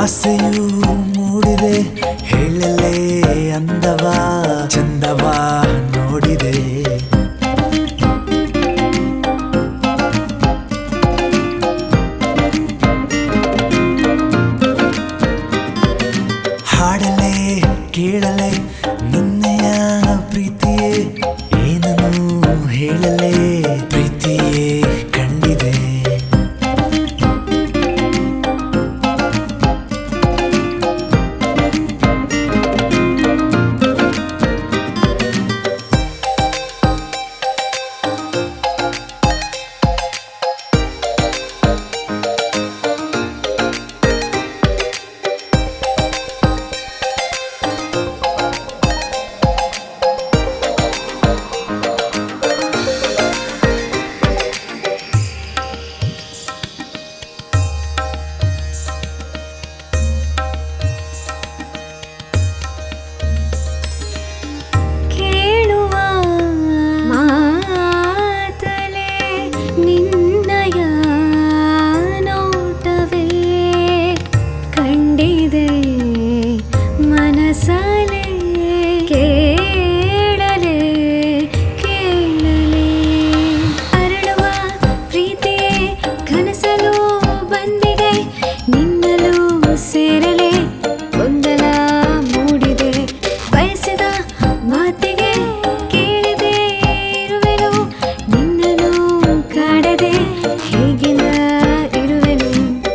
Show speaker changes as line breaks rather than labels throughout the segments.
ಆಸೆಯು ಮೂಡಿದೆ ಹೇಳಲೇ ಅಂದವ ಚಂದವ ನೋಡಿದೆ ಹಾಡಲೇ ಕೇಳಲೇ ನಿನ್ನೆಯ ಪ್ರೀತಿಯೇ ಏನನ್ನು ಹೇಳಲೇ ಪ್ರೀತಿಯೇ ಕಂಡಿದೆ
ಕೇಳುವ ಮಾತಲೆ ನಿನ್ನಯ ನೋಟವೇ ಕಂಡಿದೆ ಮನಸಲೆ ಕೇಳಲೆ ಕೇಳಲೆ ಅರಳುವ ಪ್ರೀತಿಯೇ ಕನಸಲು ಬಂದಿದೆ ನಿನ್ನಲು ಸೇರಲೆ ಗೊಂದಲ ಮೂಡಿದೆ ಬಯಸಿದ ಮಾತಿಗೆ ಕೇಳದೆ ಇರುವೆನು ನಿನ್ನನು ಕಾಡದೆ ಹೇಗಿಲ್ಲ ಇರುವೆನು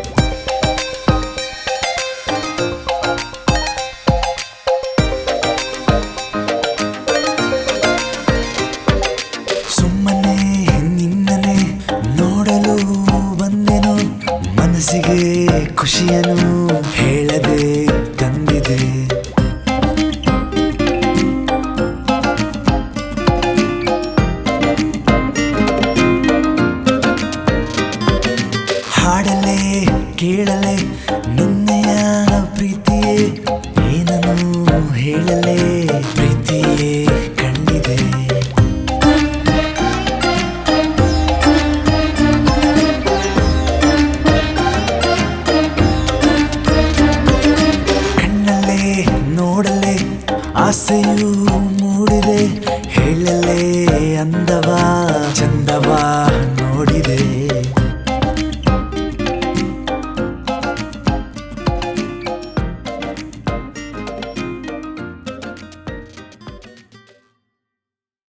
ಸುಮ್ಮನೆ ನಿನ್ನನೆ ನೋಡಲು ಬಂದೆನು ಮನಸ್ಸಿಗೆ ಖುಷಿಯನ್ನು ಹೇಳದೆ ತಂದಿದೆ ಹಾಡಲೇ ಕೇಳಲೆ ನಿನ್ನೆಯ ಪ್ರೀತಿಯೇ ಏನನ್ನು ಹೇಳಲೇ ಪ್ರೀತಿಯೇ ಕಂಡಿದೆ ಕಣ್ಣಲ್ಲೇ ನೋಡಲೆ ಆಸೆಯು ಮೂಡಿದೆ ಹೇಳಲೇ ಅಂದವ ಚಂದವ